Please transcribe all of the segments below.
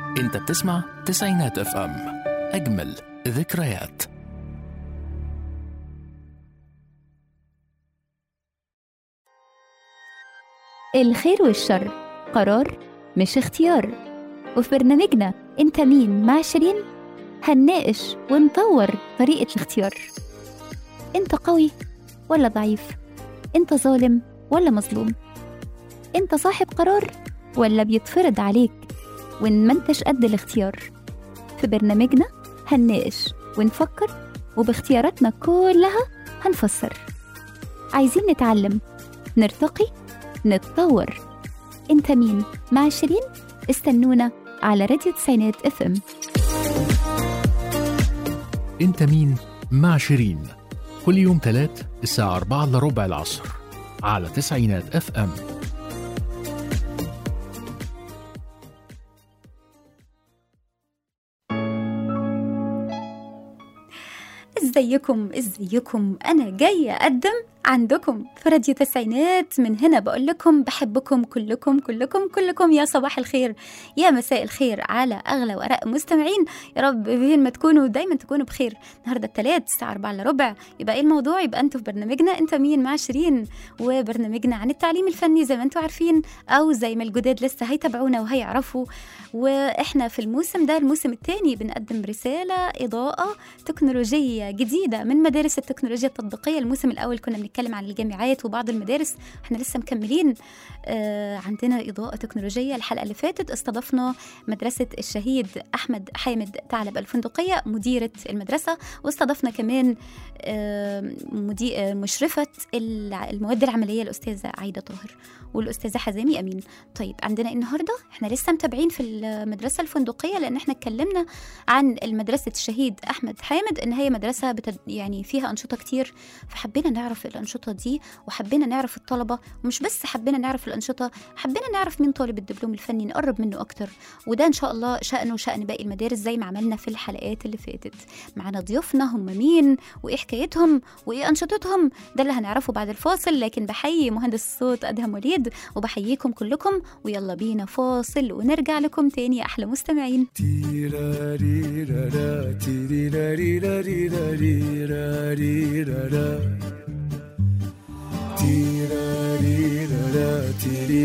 انت بتسمع تسعينات اف ام اجمل ذكريات الخير والشر قرار مش اختيار وفي برنامجنا انت مين مع شيرين هنناقش ونطور طريقة الاختيار انت قوي ولا ضعيف انت ظالم ولا مظلوم انت صاحب قرار ولا بيتفرض عليك وان ما انتش قد الاختيار في برنامجنا هنناقش ونفكر وباختياراتنا كلها هنفسر عايزين نتعلم نرتقي نتطور انت مين مع شيرين استنونا على راديو تسعينات اف ام انت مين مع شيرين كل يوم تلات الساعة 4 إلا ربع العصر على تسعينات اف ام ازيكم ازيكم انا جايه اقدم عندكم في راديو تسعينات من هنا بقول لكم بحبكم كلكم كلكم كلكم يا صباح الخير يا مساء الخير على اغلى وارق مستمعين يا رب فين ما تكونوا دايما تكونوا بخير النهارده الثلاث الساعه 4 الا ربع يبقى ايه الموضوع يبقى انتوا في برنامجنا انت مين مع شيرين وبرنامجنا عن التعليم الفني زي ما انتوا عارفين او زي ما الجداد لسه هيتابعونا وهيعرفوا واحنا في الموسم ده الموسم الثاني بنقدم رساله اضاءه تكنولوجيه جديده من مدارس التكنولوجيا التطبيقيه الموسم الاول كنا بنتكلم عن الجامعات وبعض المدارس احنا لسه مكملين آه عندنا اضاءه تكنولوجيه الحلقه اللي فاتت استضفنا مدرسه الشهيد احمد حامد ثعلب الفندقيه مديره المدرسه واستضفنا كمان آه مدي... آه مشرفه الع- المواد العمليه الاستاذه عايده طاهر والاستاذه حزامي امين طيب عندنا إيه النهارده احنا لسه متابعين في المدرسه الفندقيه لان احنا اتكلمنا عن مدرسه الشهيد احمد حامد ان هي مدرسه بتد... يعني فيها انشطه كتير فحبينا نعرف الانشطه دي وحبينا نعرف الطلبه ومش بس حبينا نعرف الانشطه حبينا نعرف مين طالب الدبلوم الفني نقرب منه اكتر وده ان شاء الله شانه شان باقي المدارس زي ما عملنا في الحلقات اللي فاتت معانا ضيوفنا هم مين وايه حكايتهم وايه انشطتهم ده اللي هنعرفه بعد الفاصل لكن بحيي مهندس الصوت ادهم وليد وبحييكم كلكم ويلا بينا فاصل ونرجع لكم تاني يا احلى مستمعين تيراريرارا، تيريراريراريراريرارا. تيراريرارا،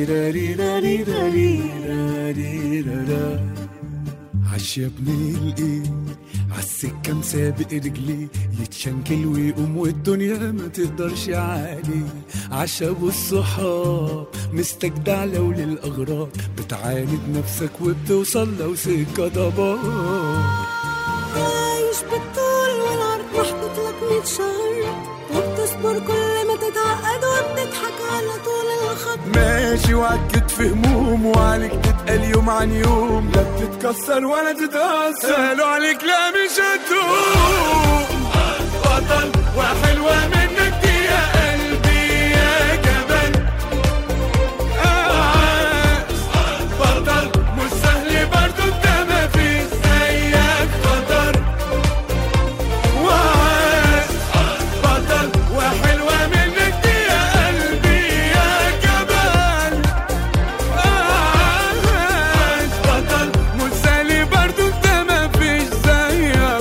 تيريراريراريراريرارا. عش يا ابني الايه عالسكة مسابق رجلي يتشنكل ويقوم والدنيا ما تقدرش عليه عشا والصحاب مستجدع لو للأغراض بتعاند نفسك وبتوصل لو سكة ضباب عايش بالطول والعرض محطوط لك مية شهر وبتصبر كل ما تتعقد وبتضحك على طول الخط ماشي وعكت في هموم وعليك تتقل يوم عن يوم لا بتتكسر ولا تتأثر قالوا عليك لا مش هتدوم بطل وحلوة منك دي يا قلبي يا جبل عاش بطل مش سهل برضو انت ما فيش زيك بطل وعاش بطل وحلوة منك دي يا قلبي يا جبل عاش بطل مش سهل برضو انت ما فيش زيك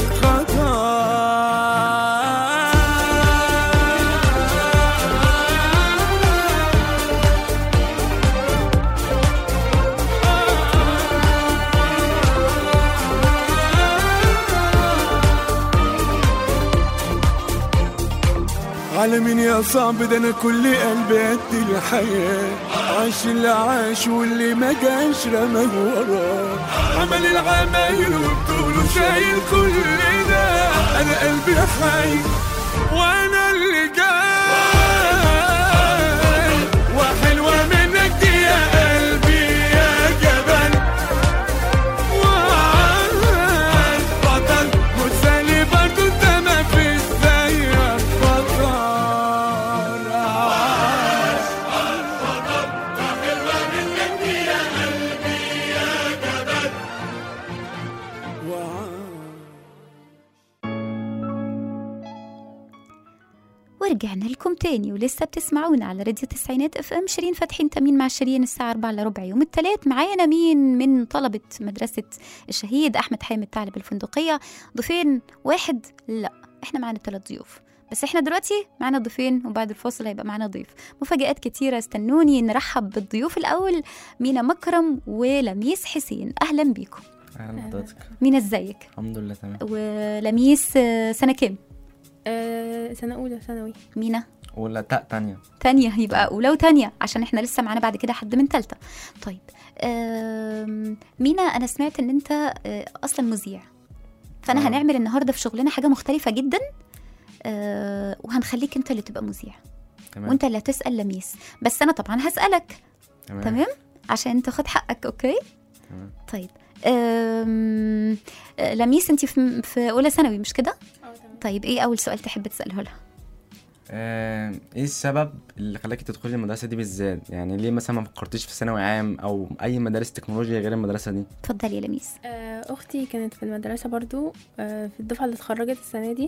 خطر على مين يا صعب ده انا كل قلبي قد الحياة عاش اللي عاش واللي ما جاش رماه وراه عمل العمايل وبطوله شايل كل ده انا قلبي حي وانا اللي جاي وحلوة منك دي يا قلبي يا جبل وعاش بطل مسالي برضو انت ما فيش زيك بطل عاش وعاش ورجعنا لكم تاني ولسه بتسمعونا على راديو تسعينات اف ام شيرين فاتحين تمين مع شيرين الساعة 4 الا ربع يوم الثلاث معانا مين من طلبة مدرسة الشهيد أحمد حامد ثعلب الفندقية ضيفين واحد لا احنا معانا ثلاث ضيوف بس احنا دلوقتي معانا ضيفين وبعد الفاصل هيبقى معانا ضيف مفاجآت كتيرة استنوني نرحب بالضيوف الأول مينا مكرم ولميس حسين أهلا بيكم اهلا بحضرتك مينا ازيك الحمد لله تمام ولميس آه، سنة كام آه سنة أولى ثانوي مينا ولا تاء تانية تانية يبقى أولى وتانية عشان احنا لسه معانا بعد كده حد من تالتة طيب آم، مينا أنا سمعت إن أنت آه، أصلا مذيع فأنا آه. هنعمل النهاردة في شغلنا حاجة مختلفة جدا آه، وهنخليك أنت اللي تبقى مذيع تمام وأنت اللي هتسأل لميس بس أنا طبعا هسألك تمام تمام عشان تاخد حقك أوكي تمام طيب آم، آه، لميس أنت في في أولى ثانوي مش كده؟ طيب إيه أول سؤال تحب تسأله لها؟ آه، ايه السبب اللي خلاكي تدخلي المدرسة دي بالذات يعني ليه مثلا ما فكرتيش في ثانوي عام او اي مدارس تكنولوجيا غير المدرسة دي اتفضلي يا لميس آه أختي كانت في المدرسة برضو آه في الدفعة اللي اتخرجت السنة دي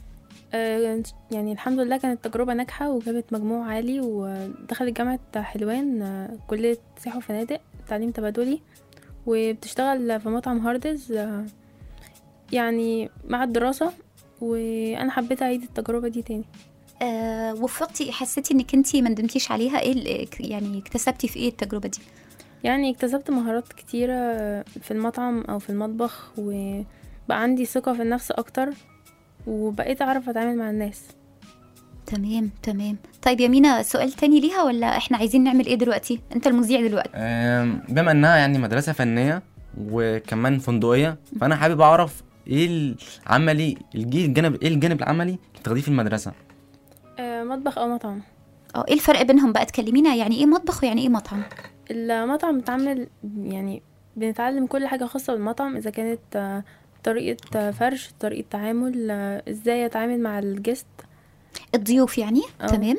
آه يعني الحمد لله كانت تجربة ناجحة وجابت مجموع عالي ودخلت جامعة حلوان آه كلية سياحة وفنادق تعليم تبادلي وبتشتغل في مطعم هاردز آه يعني مع الدراسة وأنا حبيت أعيد التجربة دي تاني آه وفقتي حسيتي انك انت ما ندمتيش عليها ايه ال- يعني اكتسبتي في ايه التجربه دي يعني اكتسبت مهارات كتيرة في المطعم أو في المطبخ وبقى عندي ثقة في النفس أكتر وبقيت أعرف أتعامل مع الناس تمام تمام طيب يا مينا سؤال تاني ليها ولا احنا عايزين نعمل ايه دلوقتي انت المذيع دلوقتي آم، بما انها يعني مدرسة فنية وكمان فندقية فانا حابب اعرف ايه العملي الجي- الجانب ايه الجانب العملي اللي بتاخديه في المدرسة آه، مطبخ أو مطعم اه ايه الفرق بينهم بقى تكلمينا يعني ايه مطبخ ويعني ايه مطعم المطعم بتعمل يعني بنتعلم كل حاجة خاصة بالمطعم إذا كانت آه، طريقة آه، فرش طريقة تعامل آه، ازاي أتعامل مع الجست الضيوف يعني اه. تمام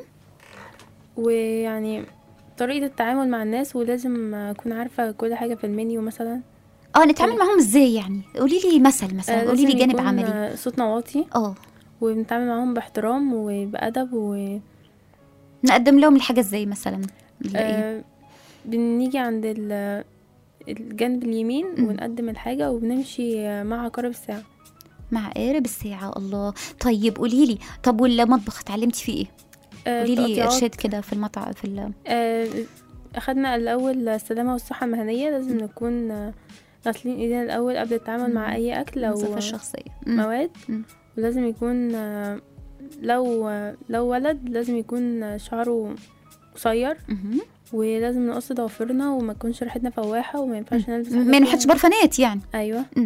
ويعني طريقة التعامل مع الناس ولازم أكون عارفة كل حاجة في المنيو مثلا اه نتعامل معاهم ازاي يعني قولي لي مثل مثلا آه، قولي لي لازم جانب يكون، عملي آه، صوتنا واطي اه وبنتعامل معاهم باحترام وبأدب و نقدم لهم الحاجه ازاي مثلا نلاقي آه، بنيجي عند ال- الجنب اليمين مم. ونقدم الحاجة وبنمشي آه، مع عقارب الساعة مع قارب الساعه الله طيب قولي لي طب والمطبخ اتعلمتي فيه ايه آه، قولي لي تقطيعات. ارشاد كده في المطعم في ال- آه، أخدنا الأول السلامة والصحة المهنية لازم نكون آه، غاسلين ايدينا الأول قبل التعامل مع مم. أي أكل أو النظافه آه، الشخصيه مم. مواد مم. ولازم يكون آه، لو آه، لو ولد لازم يكون آه، شعره قصير مهم. ولازم نقص ضوافرنا وما تكونش ريحتنا فواحة وما ينفعش نلبس حاجة ما فيها- نحطش برفانات يعني أيوة مم.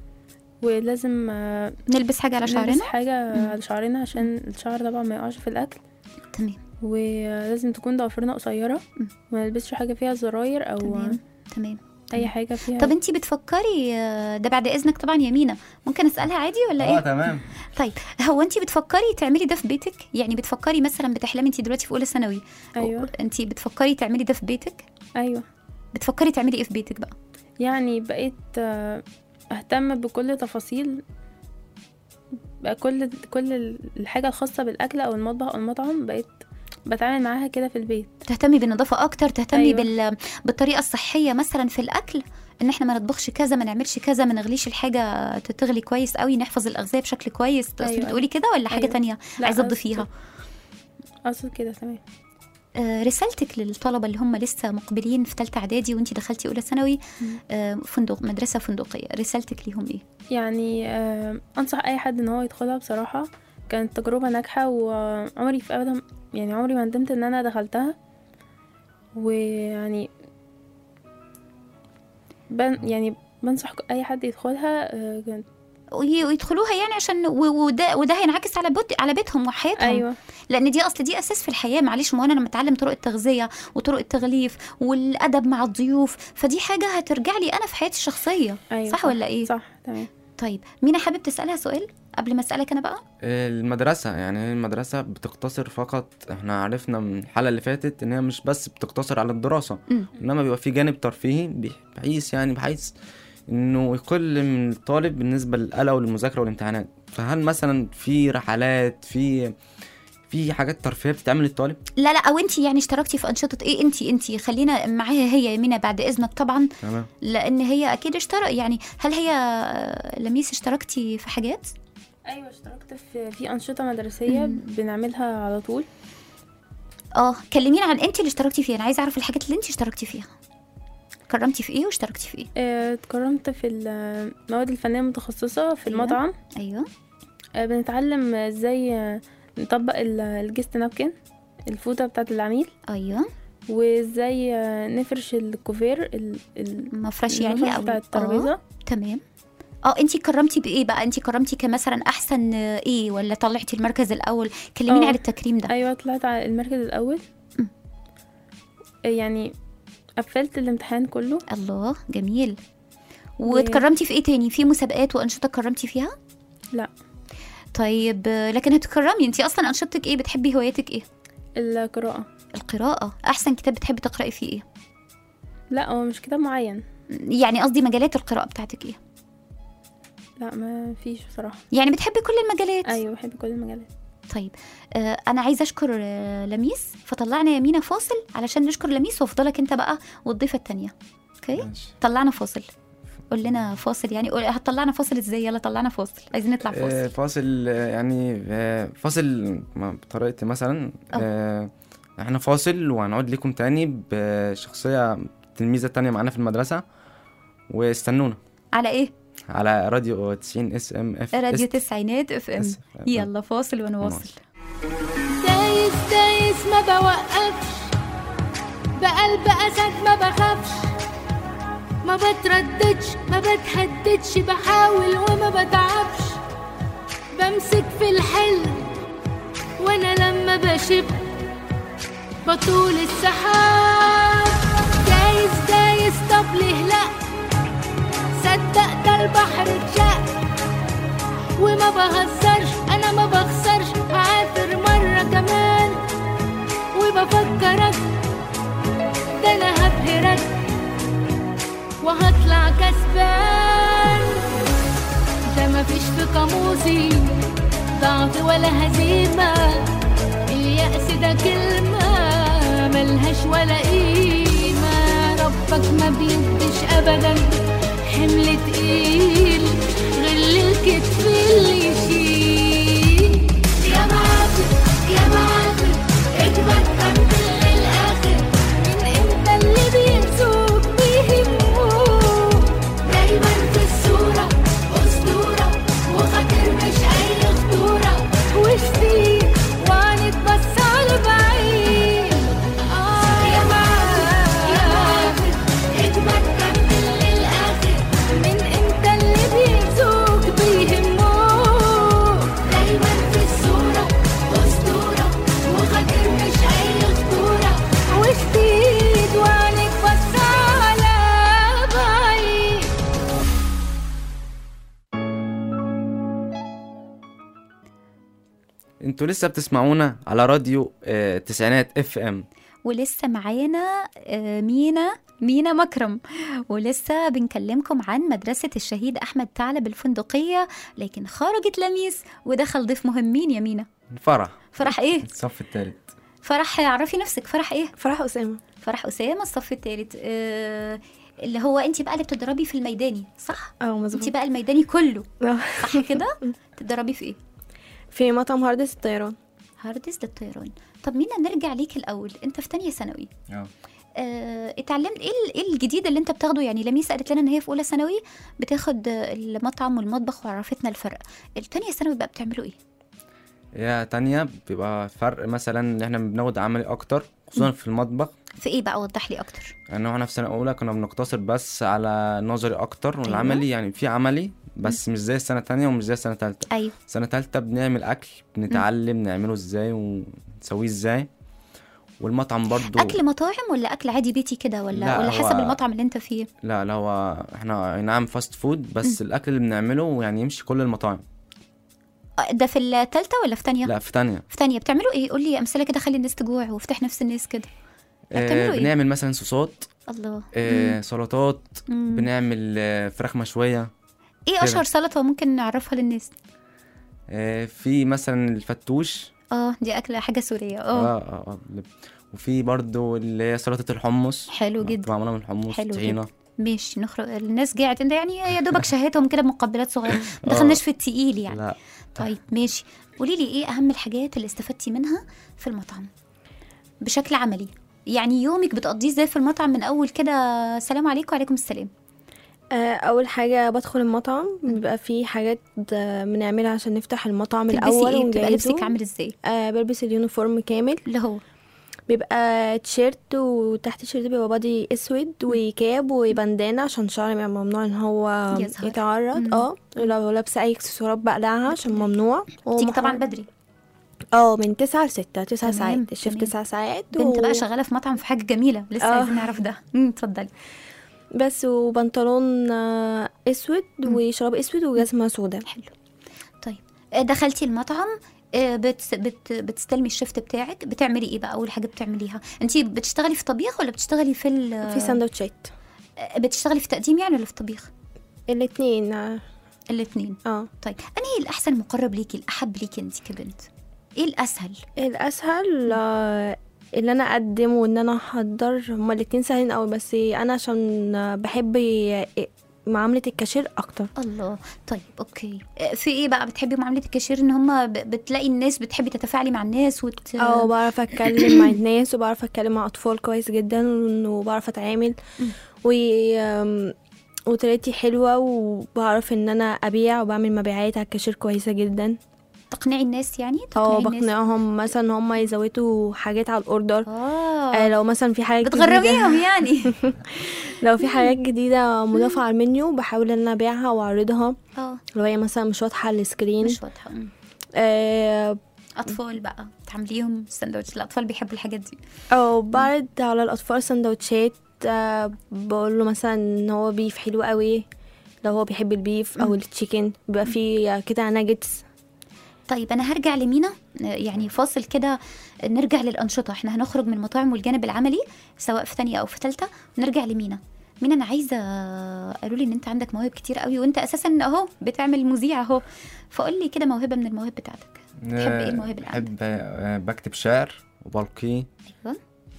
ولازم آه، نلبس حاجه على نلبس شعرنا حاجة مم. على شعرنا عشان الشعر طبعا ما يقعش في الأكل تمام ولازم تكون ضوافرنا قصيرة مم. وما نلبسش حاجة فيها زراير أو تمام تمام أي حاجة فيها طب انتي بتفكري آه، ده بعد اذنك طبعا يا مينا ممكن اسالها عادي ولا اه ايه تمام طيب هو انتي بتفكري تعملي ده في بيتك يعني بتفكري مثلا بتحلمي انتي دلوقتي في اولى ثانوي أيوة انتي بتفكري تعملي ده في بيتك أيوة بتفكري تعملي ايه في بيتك بقى يعني بقيت آه، أهتم بكل تفاصيل بقى كل كل الحاجة الخاصة بالأكل أو المطبخ أو المطعم بقيت بتعامل معاها كده في البيت تهتمي بالنظافه اكتر تهتمي أيوة. بال... بالطريقه الصحيه مثلا في الاكل ان احنا ما نطبخش كذا ما نعملش كذا ما نغليش الحاجه تتغلي كويس قوي نحفظ الاغذيه بشكل كويس تقصدي أيوة. تقولي كده ولا حاجه أيوة. تانية لا، عايزه أقصد- تضيفيها أقصد كده تمام آه، رسالتك للطلبة اللي هم لسه مقبلين في تالتة إعدادي وأنتي دخلتي أولى ثانوي آه، فندق مدرسة فندقية رسالتك ليهم إيه؟ يعني آه، أنصح أي حد إن هو يدخلها بصراحة كانت تجربة ناجحة وعمري في أبدا يعني عمري ما ندمت إن أنا دخلتها ويعني بن يعني بنصح أي حد يدخلها آه، كانت وي- ويدخلوها يعني عشان و- وده وده هينعكس على بيت على بيتهم وحياتهم أيوة لان دي اصل دي اساس في الحياه معلش ما هو انا لما اتعلم طرق التغذيه وطرق التغليف والادب مع الضيوف فدي حاجه هترجع لي انا في حياتي الشخصيه أيوة صح ولا ايه صح تمام طيب مينا حابب تسالها سؤال قبل ما اسالك انا بقى المدرسة يعني هي المدرسة بتقتصر فقط احنا عرفنا من الحلقة اللي فاتت ان هي مش بس بتقتصر على الدراسة مم. انما بيبقى في جانب ترفيهي بح- بحيث يعني بحيث انه يقل من الطالب بالنسبة للقلق والمذاكرة والامتحانات فهل مثلا في رحلات في في حاجات ترفيهيه بتتعمل للطالب لا لا او انت يعني اشتركتي في انشطه ايه انت انت خلينا معاها هي يمينة بعد اذنك طبعا تمام لان هي اكيد اشترك يعني هل هي آه، لميس اشتركتي في حاجات ايوه اشتركت في في انشطه مدرسيه بنعملها على طول اه كلمينا عن انت اللي اشتركتي فيها انا عايزه اعرف الحاجات اللي انت اشتركتي فيها كرمتي في ايه واشتركتي في ايه آه، اتكرمت في المواد الفنيه المتخصصه في أيوة. المطعم ايوه آه، بنتعلم ازاي آه، نطبق ال- الجست نابكن الفوطه بتاعه العميل ايوه وازاي آه، نفرش الكوفير ال- ال- مفرش المفرش يعني او بتاع آه، الترابيزه تمام اه انت كرمتي بايه بقى انت كرمتي كمثلا احسن آه، ايه ولا طلعتي المركز الاول كلميني آه. عن التكريم ده ايوه طلعت على المركز الاول مم. آه، يعني قفلت الامتحان كله الله جميل واتكرمتي في ايه تاني في مسابقات وانشطه كرمتي فيها لا طيب آه، لكن هتكرمي انت اصلا انشطتك ايه بتحبي هواياتك ايه القراءه القراءه احسن كتاب بتحبي تقراي فيه ايه لا هو مش كتاب معين يعني قصدي مجالات القراءه بتاعتك ايه لا ما فيش بصراحه يعني بتحبي كل المجالات ايوه بحب كل المجالات طيب آه انا عايزه اشكر آه لميس فطلعنا يمينة فاصل علشان نشكر لميس وافضلك انت بقى والضيفه التانية اوكي ماشي طلعنا فاصل قول لنا فاصل يعني قول هتطلعنا فاصل ازاي يلا طلعنا فاصل عايزين نطلع آه، فاصل فاصل آه، يعني آه، فاصل م- بطريقتي مثلا آه، احنا فاصل وهنعود لكم تاني بشخصية تلميذة تانية معانا في المدرسة واستنونا على ايه على راديو 90 اس ام اف راديو تسعينات اف ام اس- يلا فاصل ونواصل دايس دايس ما بوقفش بقلب اسد ما بخافش ما بترددش ما بتهددش بحاول وما بتعبش بمسك في الحلم وانا لما بشب بطول السحاب دايس دايس طب ليه لا صدق ده البحر اتشق وما بهزرش انا ما بخسرش هعافر مرة كمان وبفكرك ده انا هبهرك وهطلع كسبان ده مفيش في قاموسي ضعف ولا هزيمة اليأس ده كلمة ملهاش ولا قيمة ربك ما بيديش أبدا حمل تقيل غير الكتف اللي يشيل يا معافر يا معافر اجمد كمل للآخر من امتى اللي بينسوك بيهموك دايما في الصورة أسطورة وخاطر مش أي خطورة وشتي وعنك بس على بعيد آه يا معافر يا معافر اجمد كمل للآخر من امتى اللي بينسوك بيهموك دايما في الصورة أسطورة وخاطر مش أي خطورة وشتيت وعنك بس على بعيد انتوا لسه بتسمعونا على راديو آه، تسعينات اف ام ولسه معانا آه، مينا مينا مكرم ولسه بنكلمكم عن مدرسة الشهيد أحمد ثعلب الفندقية لكن خرجت لميس ودخل ضيف مهمين يا مينا فرح فرح إيه؟ الصف الثالث فرح عرفي نفسك فرح إيه؟ فرح أسامة فرح أسامة الصف الثالث آه اللي هو أنت بقى اللي بتتدربي في الميداني صح؟ اه أنت مظبوط بقى الميداني كله آه. صح كده؟ تتدربي في إيه؟ في مطعم هاردس الطيران هاردس للطيران طب مينا نرجع ليك الأول أنت في تانية ثانوي اه آه، اتعلمت ايه ال- ايه الجديد اللي انت بتاخده يعني لميس قالت لنا ان هي في اولى ثانوي بتاخد آه، المطعم والمطبخ وعرفتنا الفرق التانية ثانوي بقى بتعملوا ايه هي تانية بيبقى فرق مثلا ان احنا بناخد عملي اكتر خصوصا في المطبخ في ايه بقى وضح لي اكتر يعني احنا في سنة أولى كنا بنقتصر بس على نظري أكتر والعملي يعني في عملي بس مش زي السنة التانية ومش زي السنة التالتة ايوه سنة تالتة بنعمل أكل بنتعلم نعمله ازاي ونسويه ازاي والمطعم برضو اكل مطاعم ولا اكل عادي بيتي كده ولا لا، ولا هو- حسب المطعم اللي انت فيه لا لا هو احنا أي نعم فاست فود بس الأكل اللي بنعمله يعني يمشي كل المطاعم آه، ده في التالتة ولا في تانية لا في تانية في تانية بتعملوا ايه قول لي امثله كده خلي الناس تجوع وافتح نفس الناس كده آه بتعملوا إيه؟ بنعمل مثلا صوصات الله آه سلطات مم. بنعمل آه فراخ مشوية ايه كده. اشهر سلطه ممكن نعرفها للناس آه في مثلا الفتوش اه دي اكله حاجه سوريه اه اه اه اه لب- وفي برضو اللي هي سلطة الحمص حلو جدا معمولة من الحمص حلو طحينة ماشي نخرج الناس قاعد انت يعني يا دوبك شهيتهم كده مقبلات صغيره ما دخلناش في التقيل يعني لا طيب ماشي قولي لي ايه اهم الحاجات اللي استفدتي منها في المطعم بشكل عملي يعني يومك بتقضيه ازاي في المطعم من اول كده سلام عليكم وعليكم السلام آه، اول حاجه بدخل المطعم بيبقى في حاجات آه، بنعملها عشان نفتح المطعم تلبسي الاول ايه بتبقى ونجهزه لبسك عامل ازاي آه بلبس اليونيفورم كامل اللي هو بيبقى تيشيرت وتحت التيشيرت بيبقى بادي اسود وكاب وبندانه عشان شعري بيبقى ممنوع ان هو يظهر. يتعرض مم. اه لو لابسه اي اكسسوارات بقلعها عشان ممنوع تيجي طبعا ومحرم- بدري اه من تسعة لستة تسع تمام، ساعات الشيفت تمام. تسع ساعات بنت و- بقى شغاله في مطعم في حاجه جميله لسه آه. عايزين نعرف ده امم اتفضلي بس وبنطلون آه، اسود مم. وشراب اسود وجزمه سودا حلو طيب آه، دخلتي المطعم آه، بتس بت بتستلمي الشفت بتاعك بتعملي ايه بقى اول حاجه بتعمليها انت بتشتغلي في طبيخ ولا بتشتغلي في ال- في سندوتشات آه، بتشتغلي في تقديم يعني ولا في طبيخ الاتنين اه الاثنين آه. طيب انهي الاحسن مقرب ليكي الاحب ليكي انت كبنت ايه الاسهل الاسهل آه، اللي انا اقدم وان انا احضر هما الاتنين سهلين قوي بس انا عشان آه، بحب ي- معامله الكاشير اكتر الله طيب اوكي آه، في ايه بقى بتحبي معامله الكاشير ان هم بتلاقي الناس بتحبي تتفاعلي مع الناس وت... اه بعرف اتكلم مع الناس وبعرف اتكلم مع اطفال كويس جدا وبعرف اتعامل و آم، وطريقتي حلوه وبعرف ان انا ابيع وبعمل مبيعات على الكاشير كويسه جدا تقنعي الناس يعني اه تقنعي الناس بقنعهم مثلا ان هم يزودوا حاجات على الاوردر اه آه لو مثلا في حاجه جديده بتغرميهم يعني لو في حاجات جديده مضافه على المنيو بحاول ان انا ابيعها واعرضها اه لو هي مثلا مش واضحه على السكرين مش واضحه مم. آه، اطفال بقى تعمليهم سندوتش الاطفال بيحبوا الحاجات دي او بعرض على الاطفال سندوتشات آه، بقول له مثلا ان هو بيف حلو قوي لو هو بيحب البيف او التشيكن بيبقى فيه كده ناجتس طيب انا هرجع لمينا آه، يعني فاصل كده نرجع للانشطه احنا هنخرج من المطاعم والجانب العملي سواء في تانية او في ثالثه ونرجع لمينا مينا انا عايزه قالوا لي ان انت عندك مواهب كتير قوي وانت اساسا اهو بتعمل مذيع اهو فقول لي كده موهبه من المواهب بتاعتك بتحب ايه المواهب اللي عندك بحب آه، بكتب شعر وبلقيه ايوه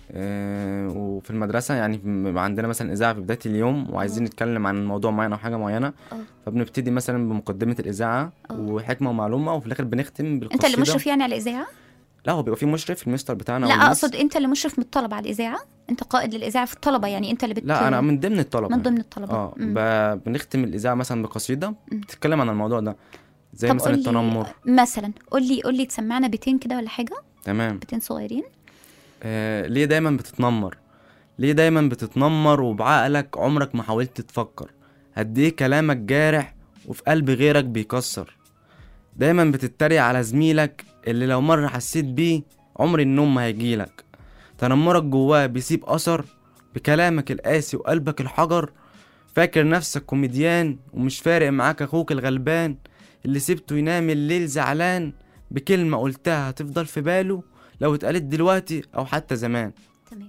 آه، وفي المدرسة يعني بيبقى عندنا مثلا إذاعة في بداية اليوم وعايزين نتكلم عن موضوع معين أو حاجة معينة اه فبنبتدي مثلا بمقدمة الإذاعة اه. وحكمة ومعلومة وفي الآخر بنختم بالقصيدة انت اللي مشرف يعني على الاذاعه لا هو بيبقى في مشرف المستر بتاعنا لا والميس. اقصد انت اللي مشرف من الطلبه على الاذاعه انت قائد للاذاعه في الطلبه يعني انت اللي بت لا أنا من ضمن الطلبة من ضمن الطلبه اه مم. ب- بنختم الإذاعة مثلا بقصيدة مم. بتتكلم عن الموضوع ده زي طب مثلا قولي- التنمر مثلا قول لي قول لي تسمعنا بيتين كده ولا حاجه تمام بيتين صغيرين آه ليه دايما بتتنمر ليه دايما بتتنمر وبعقلك عمرك ما حاولت تفكر قد ايه كلامك جارح وفي قلب غيرك بيكسر دايما بتتريق على زميلك اللي لو مرة حسيت بيه عمر النوم ما هيجيلك تنمرك جواه بيسيب أثر بكلامك القاسي وقلبك الحجر فاكر نفسك كوميديان ومش فارق معاك أخوك الغلبان اللي سبته ينام الليل زعلان بكلمة قلتها هتفضل في باله لو اتقالت دلوقتي أو حتى زمان تمام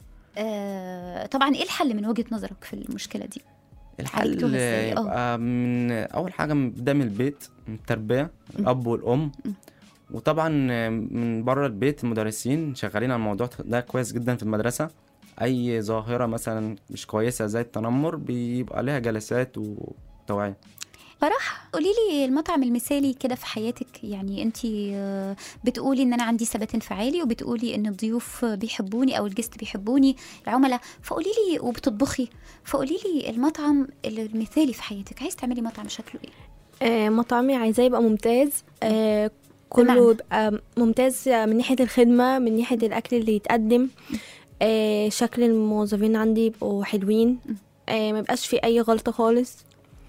آه طبعا ايه الحل من وجهه نظرك في المشكله دي الحل عالجتوها إزاي؟ آه. يبقى من أول حاجة نبدأ من البيت من التربية م. الأب والأم م. وطبعا من بره البيت المدرسين شغالين على الموضوع ده كويس جدا في المدرسة أي ظاهرة مثلا مش كويسة زي التنمر بيبقى لها جلسات وتوعية فرح قولي لي المطعم المثالي كده في حياتك يعني انت بتقولي ان انا عندي ثبات انفعالي وبتقولي ان الضيوف بيحبوني او الجست بيحبوني العملاء فقولي لي وبتطبخي فقولي لي المطعم المثالي في حياتك عايز تعملي مطعم شكله ايه آه مطعمي عايزاه يبقى ممتاز آه بمعنى؟ كله يبقى ممتاز من ناحية الخدمة من ناحية الأكل اللي يتقدم آه شكل الموظفين عندي يبقوا حلوين آه ما يبقاش في أي غلطة خالص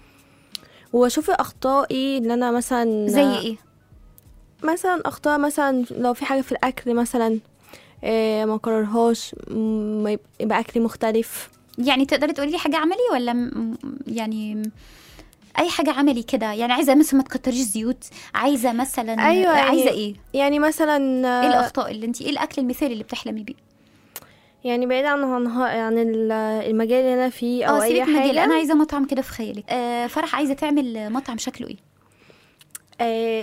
واشوف اخطائي اللي انا مثلا زي ايه مثلا اخطاء مثلا لو في حاجه في الاكل مثلا آه ما كررهاش م- ما يبقى- يبقى اكلي مختلف يعني تقدري تقولي لي حاجه عملي ولا م- يعني م- اي حاجه عملي كده يعني عايزه مثلا ما تكتريش زيوت عايزه مثلا أيوة، يعني- عايزه ايه يعني مثلا ايه آه، الاخطاء اللي انت ايه الاكل المثالي اللي بتحلمي بيه يعني بعيد عن عن, عن ال- المجال اللي انا فيه او اه اي سيبك من حاجه مجال انا عايزه مطعم كده في خيالك آه فرح عايزه تعمل مطعم شكله ايه آه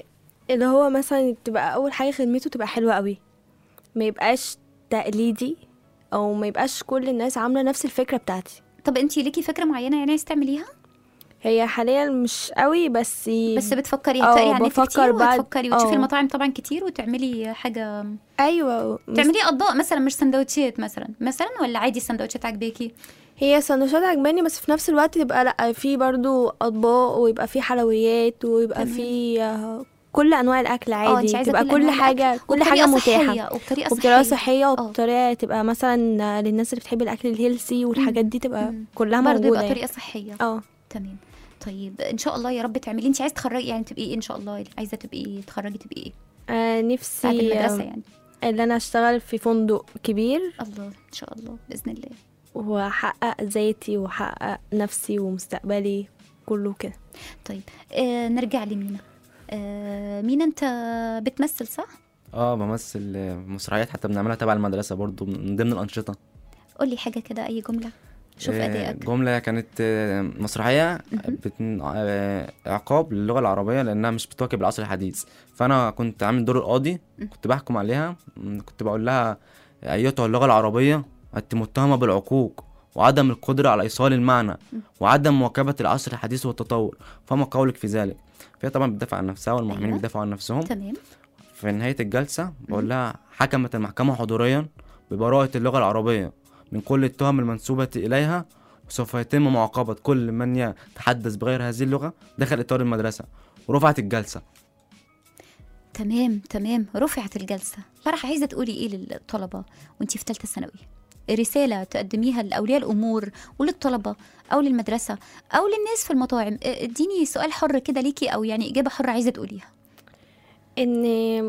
اللي هو مثلا تبقى اول حاجه خدمته تبقى حلوه قوي ما يبقاش تقليدي او ما يبقاش كل الناس عامله نفس الفكره بتاعتي طب انت ليكي فكره معينه يعني عايز تعمليها هي حاليا مش قوي بس بس بتفكري اه، هتقري عن النت بفكر كتير بعد- وتفكري وتشوفي اه. المطاعم طبعا كتير وتعملي حاجه ايوه مس- تعملي اطباق مثلا مش سندوتشات مثلا مثلا ولا عادي السندوتشات عجباكي هي سندوتشات عجباني بس في نفس الوقت تبقى لا في برضو اطباق ويبقى في حلويات ويبقى تمام. في آه، كل انواع الاكل اه عادي انت عايزه تبقى كل أنواع حاجه الأكل كل وبطريقة حاجه متاحه صحية وبطريقه وبطريقه صحيه صحيه اه. وبطريقه تبقى مثلا آه، للناس اللي بتحب الاكل الهيلسي والحاجات دي تبقى مم. كلها برضه موجوده يبقى يعني. طريقه صحيه اه تمام طيب ان شاء الله يا رب تعملي انت عايزه تخرجي يعني تبقي ايه ان شاء الله عايزه تبقي تخرجي تبقي ايه آه، بعد نفسي المدرسه آه، يعني اللي انا اشتغل في فندق كبير الله ان شاء الله باذن الله واحقق ذاتي واحقق نفسي ومستقبلي كله كده طيب آه نرجع لمينا آه مينا انت بتمثل صح اه بمثل آه، مسرحيات حتى بنعملها تبع المدرسة برضو من ضمن الأنشطة قولي حاجه كده اي جمله شوف آه، ادائك جملة كانت آه، مسرحية بتن... آه، عقاب للغة العربية لأنها مش بتواكب العصر الحديث فأنا كنت عامل دور القاضي كنت بحكم عليها م، كنت بقول لها أيتها اللغة العربية أنت متهمة بالعقوق وعدم القدرة على إيصال المعنى وعدم مواكبة العصر الحديث والتطور فما قولك في ذلك فهي طبعا بتدافع عن نفسها والمحامين أيوة. بيدافعوا عن نفسهم تمام في نهاية الجلسة بقول لها حكمت المحكمة حضوريا ببراءة اللغة العربية من كل التهم المنسوبة إليها وسوف يتم معاقبة كل من يتحدث بغير هذه اللغة داخل إطار المدرسة ورفعت الجلسة تمام تمام رفعت الجلسة فرح عايزة تقولي ايه للطلبة وانتي في ثالثة ثانوي رسالة تقدميها لأولياء الأمور وللطلبة أو للمدرسة أو للناس في المطاعم اه، اديني سؤال حر كده ليكي أو يعني إجابة حرة عايزة تقوليها ان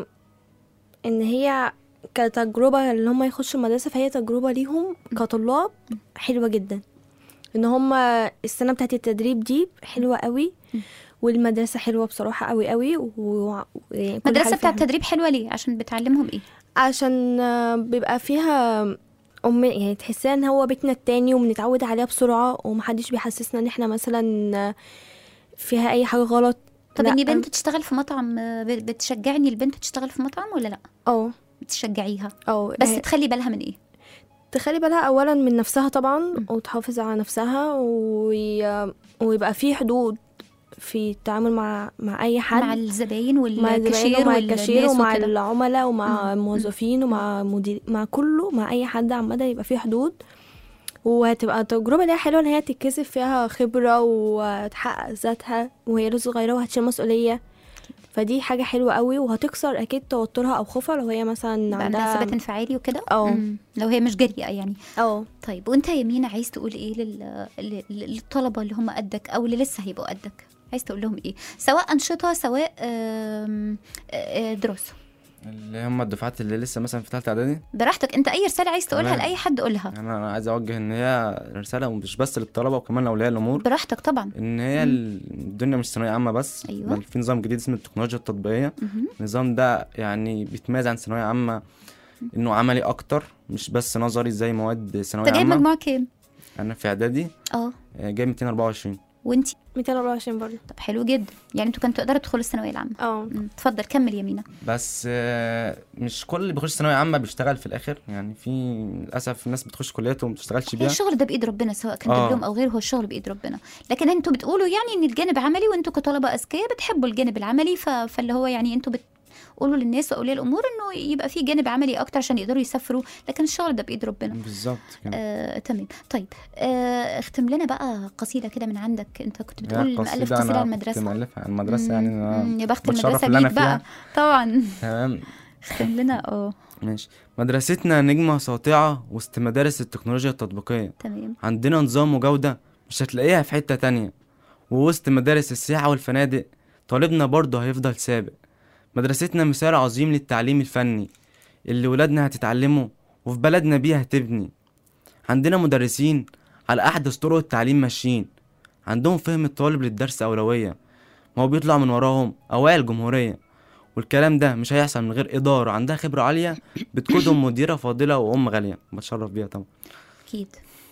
ان هي كتجربة اللي هم يخشوا المدرسة فهي تجربة ليهم كطلاب حلوة جدا ان هم السنة بتاعت التدريب دي حلوة قوي والمدرسة حلوة بصراحة قوي قوي و... و- يعني كل المدرسة حاجة بتاع فيها. التدريب حلوة ليه عشان بتعلمهم ايه عشان آه، بيبقى فيها أم يعني تحسيها ان هو بيتنا التاني وبنتعود عليها بسرعة ومحدش بيحسسنا ان احنا مثلا آه، فيها اي حاجة غلط طب لا، إني بنت تشتغل في مطعم اه، ب- بتشجعني البنت تشتغل في مطعم ولا لأ اه بتشجعيها اه بس هي- تخلي بالها من ايه تخلي بالها اولا من نفسها طبعا وتحافظ على نفسها وي... ويبقى في حدود في التعامل مع مع اي حد مع الزباين مع الزبائن والكاشير ومع الكاشير والناس ومع وكده. العملاء ومع مم. الموظفين ومع مدير مع كله مع اي حد عامه يبقى في حدود وهتبقى تجربة ليها حلوة ان هي تكتسب فيها خبرة وتحقق ذاتها وهي لسه صغيرة وهتشيل مسؤولية فدي حاجة حلوة قوي وهتكسر اكيد توترها او خوفها لو هي مثلا بقى عندها ثبات عندها انفعالي وكده اه. مم. لو هي مش جريئة يعني اه طيب وانت يا مينا عايز تقول ايه لل... لل- للطلبه اللي هم قدك او اللي لسه هيبقوا قدك عايز تقول لهم ايه سواء انشطه سواء آم، آه، دراسه اللي هم الدفعات اللي لسه مثلا في ثالثة إعدادي براحتك انت اي رساله عايز تقولها تمام. لاي حد قولها يعني أنا عايز أوجه إن هي رسالة مش بس للطلبة وكمان لأولياء الأمور براحتك طبعا إن هي الدنيا مش ثانوية عامة بس أيوة. بل في نظام جديد اسمه التكنولوجيا التطبيقية مهم. النظام ده يعني بيتميز عن ثانوية عامة إنه عملي أكتر مش بس نظري زي مواد ثانوية انت جايب عامة مجموع كام أنا في إعدادي اه آه، جايب 224 وانت 224 برضه طب حلو جدا يعني انتوا كنتوا تقدروا تدخلوا الثانويه العامه اه مم. اتفضل كمل يا مينا بس آه، مش كل اللي بيخش ثانوية عامة بيشتغل في الآخر يعني في للأسف ناس بتخش كليات وما بتشتغلش هي بيها الشغل ده بايد ربنا سواء كان آه. دبلوم او غيره هو الشغل بايد ربنا لكن انتوا بتقولوا يعني ان الجانب عملي وانتوا كطلبه اذكياء بتحبوا الجانب العملي ف... فاللي هو يعني انتوا بتقولوا للناس واولياء الامور انه يبقى في جانب عملي اكتر عشان يقدروا يسافروا لكن الشغل ده بايد ربنا بالظبط كده آه، تمام طيب آه، اختم لنا بقى قصيده كده من عندك انت كنت هي بتقول مؤلف قصيدة قصيده أنا عن كنت المدرسه مؤلفها عن المدرسة يعني مم، أنا مم، يا بخت بتشرف المدرسه اللي أنا بيك بقى فيها. طبعا تمام اختم لنا اه ماشي مدرستنا نجمة ساطعة وسط مدارس التكنولوجيا التطبيقية تمام عندنا نظام وجودة مش هتلاقيها في حتة تانية ووسط مدارس السياحة والفنادق طالبنا برضه هيفضل سابق مدرستنا مثال عظيم للتعليم الفني اللي ولادنا هتتعلمه وفي بلدنا بيه هتبني عندنا مدرسين على أحدث طرق التعليم ماشيين عندهم فهم الطالب للدرس أولوية ما هو بيطلع من وراهم أوائل جمهورية والكلام ده مش هيحصل من غير إدارة عندها خبرة عالية بتقودهم مديرة فاضلة وأم غالية بتشرف بيها طبعا أكيد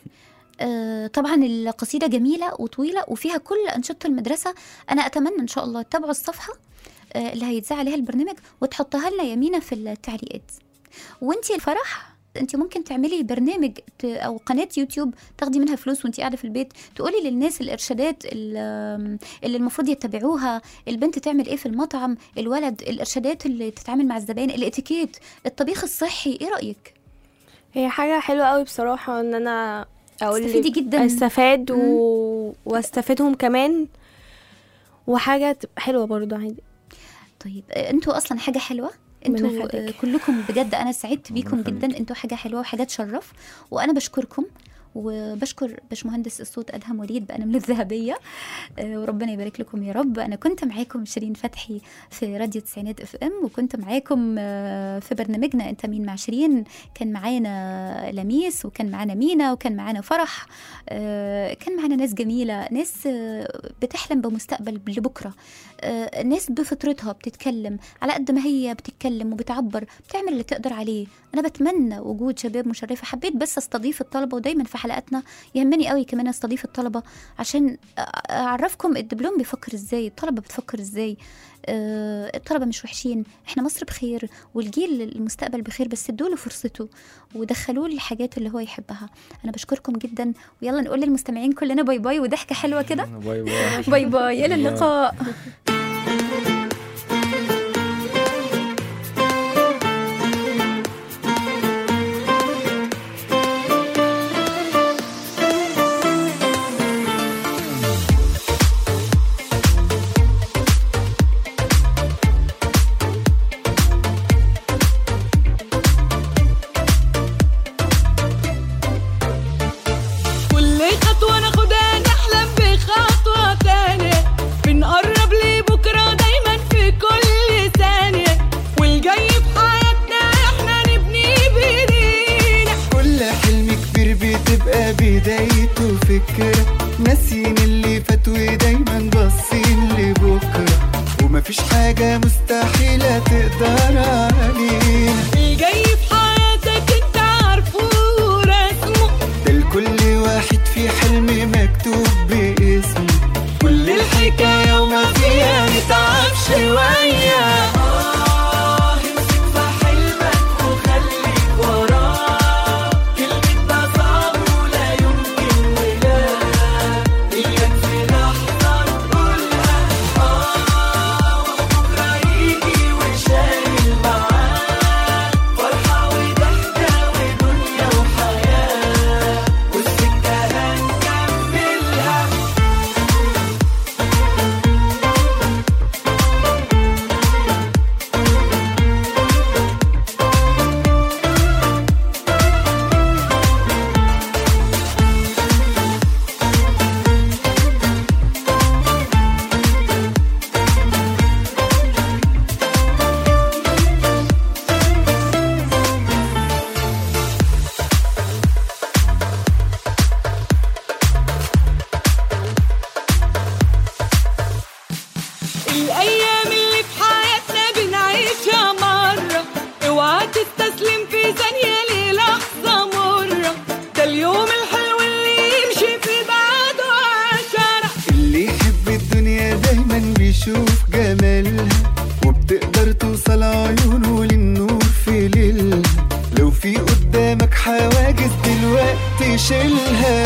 آه طبعا القصيدة جميلة وطويلة وفيها كل أنشطة المدرسة أنا أتمنى إن شاء الله تتابعوا الصفحة آه، اللي هيتذاع عليها البرنامج وتحطها لنا يمينة في التعليقات وانتي الفرح انت ممكن تعملي برنامج ت- او قناه يوتيوب تاخدي منها فلوس وانت قاعده في البيت تقولي للناس الارشادات ال- اللي المفروض يتبعوها البنت تعمل ايه في المطعم الولد الارشادات اللي تتعامل مع الزبائن الاتيكيت الطبيخ الصحي ايه رايك هي حاجة حلوة قوي بصراحة ان انا اقول تستفيدي جدا استفاد و... واستفيدهم كمان وحاجة تبقى حلوة برضو عادي طيب آه، انتوا اصلا حاجه حلوه ربنا انتوا يخليك. آه، كلكم بجد انا سعدت بيكم يخليك. جدا انتوا حاجه حلوه وحاجه تشرف وانا بشكركم وبشكر باشمهندس الصوت ادهم وليد بانامل الذهبيه آه، وربنا يبارك لكم يا رب انا كنت معاكم شيرين فتحي في راديو تسعينات اف ام وكنت معاكم آه، في برنامجنا انت مين مع شيرين كان معانا لميس وكان معانا مينا وكان معانا فرح آه، كان معانا ناس جميله ناس آه، بتحلم بمستقبل لبكره آه، ناس بفطرتها بتتكلم على قد ما هي بتتكلم وبتعبر بتعمل اللي تقدر عليه انا بتمنى وجود شباب مشرفه حبيت بس استضيف الطلبه ودايما في حلقاتنا يهمني قوي كمان استضيف الطلبه عشان أ- اعرفكم الدبلوم بيفكر ازاي الطلبه بتفكر ازاي آه، الطلبه مش وحشين احنا مصر بخير والجيل المستقبل بخير بس ادوله فرصته ودخلوه الحاجات اللي هو يحبها انا بشكركم جدا ويلا نقول للمستمعين كلنا باي باي وضحكه حلوه كده باي باي باي باي الى اللقاء كل خطوة ناخدها نحلم بخطوة تانية بنقرب لبكرة دايما في كل ثانية والجاي في حياتنا احنا نبني بايدينا كل حلم كبير بتبقى بدايته فكرة ناسيين اللي فات ودايما باصين لبكرة ومفيش حاجة مستحيلة تقدر علينا الجاي في حياتك انت عارفه ورسمه ده لكل واحد في حلم مكتوب باسمه كل الحكاية وما فيها نتعب شوية آه امسك في حلمك وخليك وراه كلمة ده صعب ولا يمكن ولا إياك في لحظة تقولها آه وبكرة يجي وشايل معاه فرحة وضحكة ودنيا وحياة والسكة هنكملها الأيام اللي في حياتنا بنعيشها مرة اوعى تستسلم في ثانية للحظة مرة ده اليوم الحلو اللي يمشي في بعده عشرة اللي يحب الدنيا دايما بيشوف جمالها وبتقدر توصل عيونه للنور في ليلها لو في قدامك حواجز دلوقتي شيلها